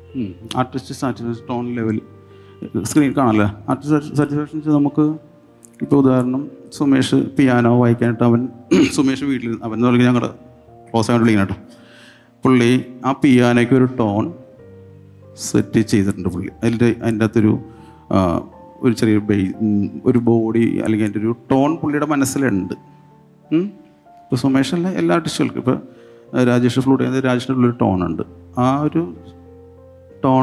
Artist satisfaction tone level screen കാണാമല്ലേ artist satisfaction വെച്ചാൽ നമുക്ക് ഇപ്പോൾ ഉദാഹരണം സുമേഷ് പിയാനോ വായിക്കാനായിട്ട് അവൻ സുമേഷ് വീട്ടിൽ അവൻ എന്ന് പറഞ്ഞാൽ ഞങ്ങളുടെ ക്ലോസ് ആയിട്ട് വിളിക്കണം കേട്ടോ പുള്ളി ആ പിയാനോയ്ക്ക് ഒരു ടോൺ സെറ്റ് ചെയ്തിട്ടുണ്ട് പുള്ളി അതിൻ്റെ അതിൻ്റെ അകത്തൊരു ആ, ഒരു ചെറിയ ബേ ഒരു ബോഡി അല്ലെങ്കിൽ അതിൻ്റെ ഒരു ടോൺ പുള്ളിയുടെ മനസ്സിലുണ്ട് ഉം. ഇപ്പോൾ സുമേഷല്ല എല്ലാ ആർട്ടിസ്റ്റുകൾക്കും ഇപ്പോൾ രാജേഷ് ഫ്ലൂട്ട് ചെയ്യുന്നത് രാജേഷിൻ്റെ ഉള്ളൊരു ടോൺ ഉണ്ട് ആ ഒരു ടോൺ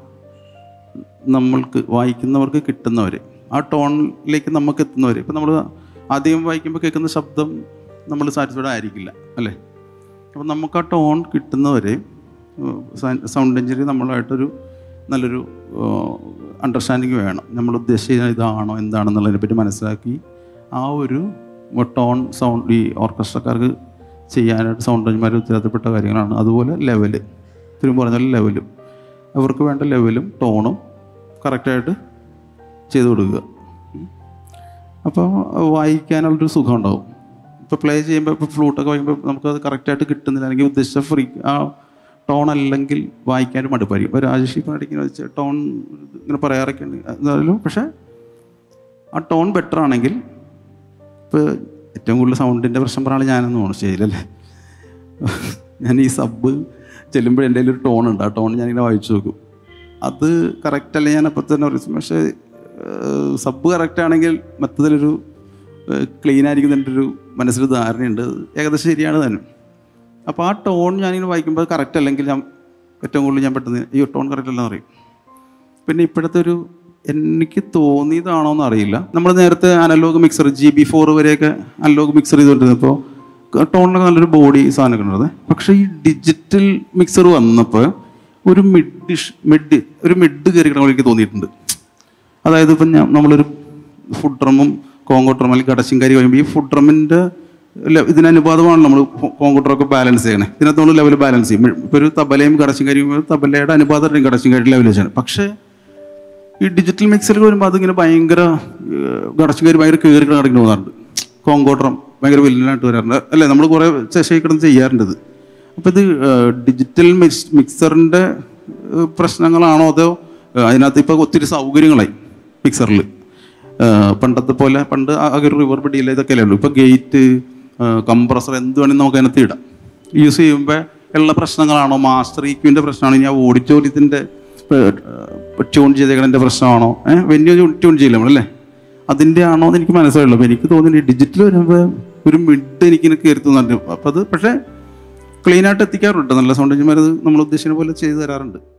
നമ്മൾക്ക് വായിക്കുന്നവർക്ക് കിട്ടുന്നവർ ആ ടോണിലേക്ക് നമുക്ക് എത്തുന്നവർ ഇപ്പം നമ്മൾ ആദ്യം വായിക്കുമ്പോൾ കേൾക്കുന്ന ശബ്ദം നമ്മൾ സാറ്റിസ്ഫൈഡ് ആയിരിക്കില്ല അല്ലേ അപ്പം നമുക്ക് ആ ടോൺ കിട്ടുന്നവരെ സൗണ്ട് എഞ്ചിനീയർ നമ്മളായിട്ടൊരു നല്ലൊരു അണ്ടർസ്റ്റാൻഡിങ് വേണം നമ്മൾ ഉദ്ദേശിച്ച ഇതാണോ എന്താണെന്നുള്ളതിനെ പറ്റി മനസ്സിലാക്കി ആ ഒരു ടോൺ സൗണ്ട് ഈ ഓർക്കസ്ട്രക്കാർക്ക് ചെയ്യാനായിട്ട് സൗണ്ട് എഞ്ചിന്മാർ ഉത്തരവാദിത്തപ്പെട്ട കാര്യങ്ങളാണ് അതുപോലെ ലെവല് തിരുമ്പ് പറഞ്ഞാൽ ലെവലും അവർക്ക് വേണ്ട ലെവലും ടോണും കറക്റ്റായിട്ട് ചെയ്തു കൊടുക്കുക അപ്പോൾ വായിക്കാനുള്ളൊരു സുഖം ഉണ്ടാവും ഇപ്പോൾ പ്ലേ ചെയ്യുമ്പോൾ ഇപ്പോൾ ഫ്ലൂട്ടൊക്കെ വായിക്കുമ്പോൾ നമുക്കത് കറക്റ്റായിട്ട് കിട്ടുന്നില്ല അല്ലെങ്കിൽ ഉദ്ദേശിച്ച ഫ്രീ ആ ടോൺ അല്ലെങ്കിൽ വായിക്കാനും മടുപ്പായിരിക്കും ഇപ്പോൾ രാജേഷ് ഇപ്പം ഇടയ്ക്ക് വെച്ച് ടോൺ ഇങ്ങനെ പറയാറൊക്കെ ഉണ്ട് എന്നാലും പക്ഷേ ആ ടോൺ ബെറ്റർ ആണെങ്കിൽ ഇപ്പോൾ ഏറ്റവും കൂടുതൽ സൗണ്ടിൻ്റെ പ്രശ്നം പറയാൻ ഞാനെന്ന് തോന്നുന്നു സ്റ്റേജിലല്ലേ ഞാൻ ഈ സബ് ചെല്ലുമ്പോൾ എൻ്റെ ഒരു ടോൺ ഉണ്ട് ആ ടോൺ ഞാനിങ്ങനെ വായിച്ചു നോക്കും അത് കറക്റ്റ് അല്ല ഞാൻ അപ്പം തന്നെ പറയും പക്ഷേ സബ് കറക്റ്റ് ആണെങ്കിൽ മൊത്തത്തിലൊരു ക്ലീൻ ആയിരിക്കും എൻ്റെ ഒരു മനസ്സിൽ ധാരണയുണ്ട് അത് ഏകദേശം ശരിയാണ് തന്നെ അപ്പോൾ ആ ടോൺ ഞാനിങ്ങനെ വായിക്കുമ്പോൾ കറക്റ്റ് അല്ലെങ്കിൽ ഞാൻ ഏറ്റവും കൂടുതൽ ഞാൻ പെട്ടെന്ന് ഈ ടോൺ കറക്റ്റ് അല്ലെന്ന് പറയും പിന്നെ ഇപ്പോഴത്തെ ഒരു എനിക്ക് തോന്നിയതാണോ എന്ന് അറിയില്ല നമ്മൾ നേരത്തെ analogue mixer G B four വരെയൊക്കെ അനലോഗ് മിക്സർ ചെയ്തുകൊണ്ടിരുന്നപ്പോൾ ടോണിനൊക്കെ നല്ലൊരു ബോഡി സാധനമൊക്കെ ഉള്ളത് പക്ഷേ ഈ ഡിജിറ്റൽ മിക്സർ വന്നപ്പോൾ ഒരു മിഡ് മിഡ് ഒരു മിഡ് കയറി എനിക്ക് തോന്നിയിട്ടുണ്ട് അതായത് ഇപ്പം ഞാൻ നമ്മളൊരു ഫുഡ് ഡ്രമ്മും കോങ്കോ ഡ്രം അല്ലെങ്കിൽ കടച്ചിങ്കാരി കഴിയുമ്പോൾ ഈ ഫുഡ് ഡ്രമ്മിൻ്റെ ഇതിന് അനുപാതമാണ് നമ്മൾ കോങ്കോ ഡ്രമൊക്കെ ബാലൻസ് ചെയ്യണേ ഇതിനകത്ത് നമ്മൾ ലെവൽ ബാലൻസ് ചെയ്യും ഇപ്പോൾ ഒരു തബലയും കടച്ചിങ്കാരിയും തബലയുടെ അനുപാതം കടച്ചിങ്കാരി ലെവൽ വെച്ചാണ് പക്ഷേ ഈ ഡിജിറ്റൽ മിക്സറിൽ വരുമ്പോൾ അതിങ്ങനെ ഭയങ്കര കടച്ചുകയറി ഭയങ്കര കയറി കിടക്കുന്ന തോന്നാറുണ്ട് കോങ്കോട്രം ഭയങ്കര വില്ലനായിട്ട് വരാറുണ്ട് അല്ലേ നമ്മൾ കുറേ ശശി കിടന്ന് ചെയ്യാറുണ്ട് ഇത് അപ്പോൾ ഇത് ഡിജിറ്റൽ മിക്സ് മിക്സറിൻ്റെ പ്രശ്നങ്ങളാണോ അതോ ഏഹ്, അതിനകത്ത് ഇപ്പോൾ ഒത്തിരി സൗകര്യങ്ങളായി മിക്സറിൽ പണ്ടത്തെ പോലെ പണ്ട് ആകെ ഒരു റിവർ ഡിയിലെ ഇതൊക്കെ അല്ലേ ഉള്ളൂ ഇപ്പോൾ ഗേറ്റ് കംപ്രസർ എന്ത് വേണമെങ്കിൽ നമുക്ക് അതിനകത്ത് ഇടാം യൂസ് ചെയ്യുമ്പോൾ ഉള്ള പ്രശ്നങ്ങളാണോ മാസ്റ്റർ ഈക്വിൻ്റെ പ്രശ്നമാണോ ഇനി ആ ഓഡിറ്റോറിയത്തിൻ്റെ ട്യൂൺ ചെയ്തേക്കണതിൻ്റെ പ്രശ്നമാണോ ഏഹ് വെന്യൂ ട്യൂൺ ചെയ്യില്ല നമ്മളല്ലേ അതിൻ്റെ ആണോ എന്ന് എനിക്ക് മനസ്സിലായുള്ളൂ അപ്പോൾ എനിക്ക് തോന്നുന്നു ഡിജിറ്റൽ വരുമ്പോൾ ഒരു മിഡ് എനിക്കിങ്ങനെ കയറി തോന്നുന്നുണ്ട് അപ്പോൾ അത് പക്ഷേ ക്ലീനായിട്ട് എത്തിക്കാറുണ്ട് നല്ല സൗണ്ട് എഞ്ചിന്മാർ നമ്മൾ ഉദ്ദേശിക്കുന്ന പോലെ ചെയ്തു തരാറുണ്ട്